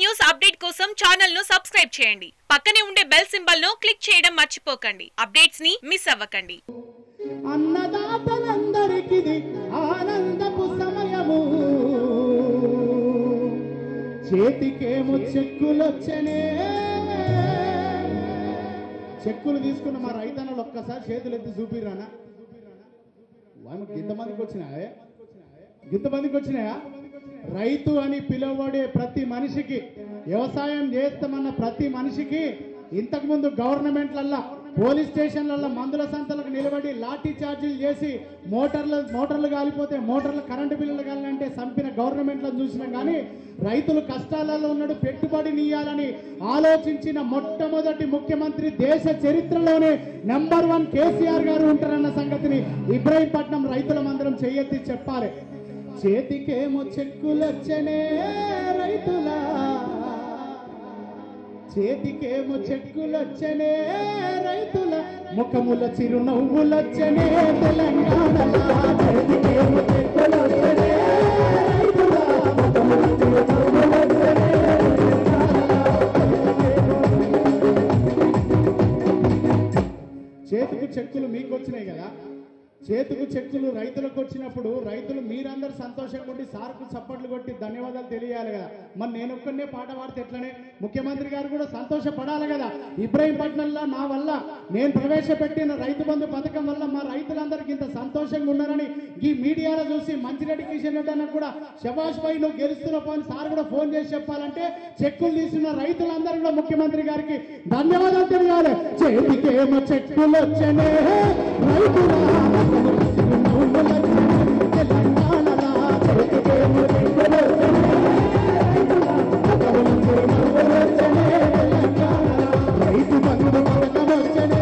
News update కోసం channel ను subscribe చేయండి పక్కనే ఉండే బెల్ సింబల్ ను క్లిక్ చేయడం మర్చిపోకండి అప్డేట్స్ ని మిస్ అవ్వకండి అన్నదాతలందరికిది ఆనందపు సమయము చేతికేమో చెక్కులొచ్చనే చెక్కులు తీసుకున్న మా రైతన్నలు ఒక్కసారి చేతులు ఎత్తి చూపిరానా వాళ్ళకి ఇంతమందికి వచ్చినాయే ఇంతమందికి వచ్చినాయా రైతు అని పిలువబడే ప్రతి మనిషికి వ్యవసాయం చేస్తామన్న ప్రతి మనిషికి ఇంతకుముందు గవర్నమెంట్లల్లా పోలీస్ స్టేషన్లలో మందుల సంతలకు నిలబడి లాఠీ చార్జీలు చేసి మోటార్లు మోటార్లు కాలిపోతే మోటార్లు కరెంటు బిల్లులు కావాలంటే చంపిన గవర్నమెంట్లను చూసినాం కానీ రైతులు కష్టాలలో ఉన్నాడు పెట్టుబడి నీయాలని ఆలోచించిన మొట్టమొదటి ముఖ్యమంత్రి దేశ చరిత్రలోనే నెంబర్ వన్ కేసీఆర్ గారు ఉంటారన్న సంగతిని ఇబ్రాహీంపట్నం రైతుల మందరం చెయ్యెత్తి చెప్పాలి చేతికేమో చెక్కులొచ్చనే రైతులా చేతికేమో చెక్కులొచ్చనే రైతుల ముఖముల చిరునవ్వులొచ్చనే తెలంగాణ చేతికేమో చెక్కులొచ్చనే రైతుల ముఖముల చిరునవ్వులొచ్చనే చేతికి చెక్కులు మీకు వచ్చినాయి కదా చేతికి చెక్కులు రైతులకు వచ్చినప్పుడు రైతులు మీరందరూ సంతోషంగా ఉండి సార్కు చప్పట్లు కొట్టి ధన్యవాదాలు తెలియాలి కదా మరి నేను ఒక్కనే పాట పాడితే ఎట్లనే ముఖ్యమంత్రి గారు కూడా సంతోషపడాలి కదా ఇబ్రాహీంపట్నంలో నా వల్ల నేను ప్రవేశపెట్టిన రైతు బంధు పథకం వల్ల మా రైతులందరికీ ఇంత సంతోషంగా ఉన్నారని ఈ మీడియాలో చూసి మంచిరెడ్డి కిషన్ రెడ్డి అన్న కూడా శబాష్ భాయ్ నువ్వు గెలుస్తున్న పోని సార్ కూడా ఫోన్ చేసి చెప్పాలంటే చెక్కులు తీసుకున్న రైతులందరూ కూడా ముఖ్యమంత్రి గారికి ధన్యవాదాలు తెలియాలి చేతికేమో చెక్కులు వచ్చనే రైతుల తెలంగాణలా చేతికేమో చెక్కులు రైతు బంధు పథకం వచ్చనే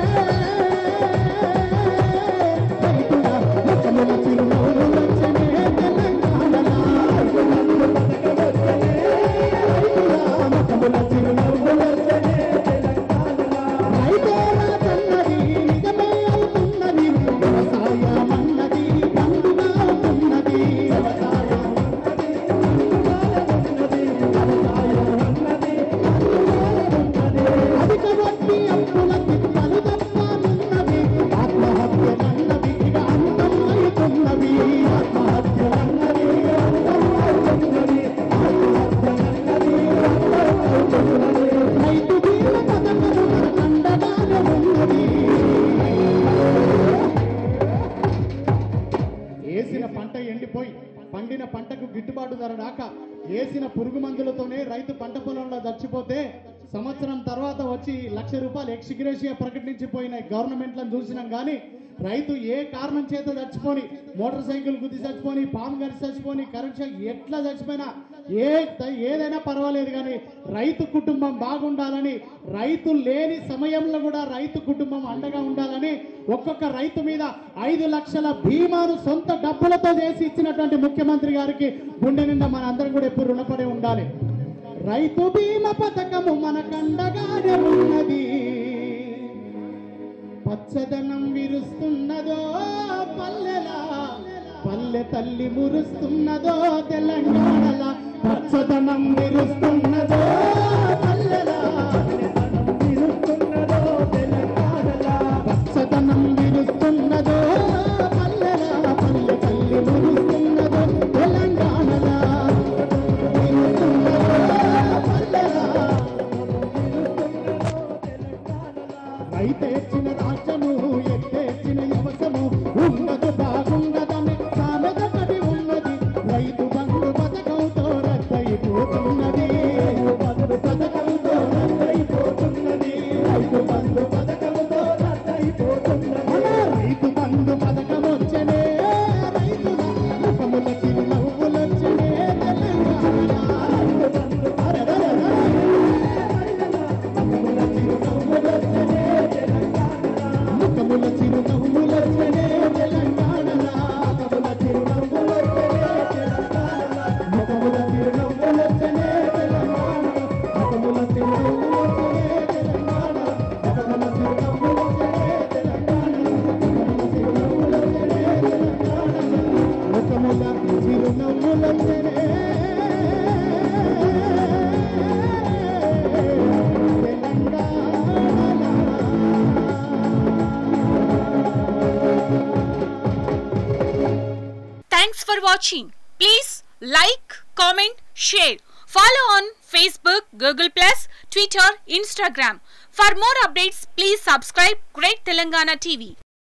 రైతుల ముఖముల చిరునవ్వులు వచ్చనే తెలంగాణలా రైతు బంధు పథకం వచ్చనే రైతుల ముఖముల చిరునవ్వులు వచ్చనే తెలంగాణలా రైతేలా కన్నది నిజమే అవుతున్నది వ్యవసాయం అన్నది పండుగ అవుతున్నది వ్యవసాయం అన్నది పండుగ అవుతున్నది వ్యవసాయం అన్నది అధిక వడ్డీ అప్పుల తిప్పలు తప్పనున్నవి ఆత్మహత్యలన్నవి ఇక అంతం అవుతున్నవి ఆత్మహత్యలన్నవి ఇక అంతం అవుతున్నవి ఆత్మహత్యలన్నవి అంతం అవుతున్నవి రైతు బీమా పథకము మనకు అండగానే ఉన్నది వేసిన పంట ఎండిపోయి పండిన పంటకు గిట్టుబాటు ధర రాక వేసిన పురుగు మందులతోనే రైతు పంట పొలంలో చచ్చిపోతే సంవత్సరం తర్వాత వచ్చి లక్ష రూపాయలు ఎక్స్గ్రేషియా ప్రకటించిపోయిన గవర్నమెంట్లను చూసినాం కానీ రైతు ఏ కారణం చేత చచ్చిపోని మోటార్ సైకిల్ గుద్ది చచ్చిపోని పాము గరిచి చచ్చిపోని కరెంట్ షాక్ ఎట్లా చచ్చిపోయినా ఏ ఏదైనా పర్వాలేదు కానీ రైతు కుటుంబం బాగుండాలని రైతు లేని సమయంలో కూడా రైతు కుటుంబం అండగా ఉండాలని ఒక్కొక్క రైతు మీద ఐదు లక్షల బీమాను సొంత డబ్బులతో చేసి ఇచ్చినటువంటి ముఖ్యమంత్రి గారికి గుండె నిండా మన అందరం కూడా ఎప్పుడు రుణపడి ఉండాలి రైతు బీమా పథకము మనకండగానే ఉన్నది పచ్చదనం విరుస్తున్నదో పల్లెలా పల్లె తల్లి మురుస్తున్నదో తెలంగాణలా పచ్చదనం విరుస్తున్నదో పల్లెలా విరుస్తున్నదో తెలంగాణలా పచ్చదనం విరుస్తున్నదో పల్లెలా పల్లె తల్లి మురుస్తున్నదో తెలంగాణలా విరుస్తున్నదో పల్లెలా రైతేర్చిన రాజ్యము ఎత్తేర్చిన యవసము ఉన్నదు బాగుండదని సామెదకటి ఉన్నది రైతు బంధు పథకంతో రద్దయిపోతున్నది బంధు పథకంతో రద్దయిపోతున్నది రైతు బంధు పథకంతో రద్దయిపోతున్నది రైతు బంధు పథకం వచ్చనే రైతుల ముఖముల చిరునవ్వులొచ్చనే తెలంగాణ రైతు బంధు ముఖముల చిరునవ్వులొచ్చనే Telangana watching. Please like, comment, share. Follow on Facebook, Google Plus, Twitter, Instagram. For more updates, please subscribe Great Telangana TV.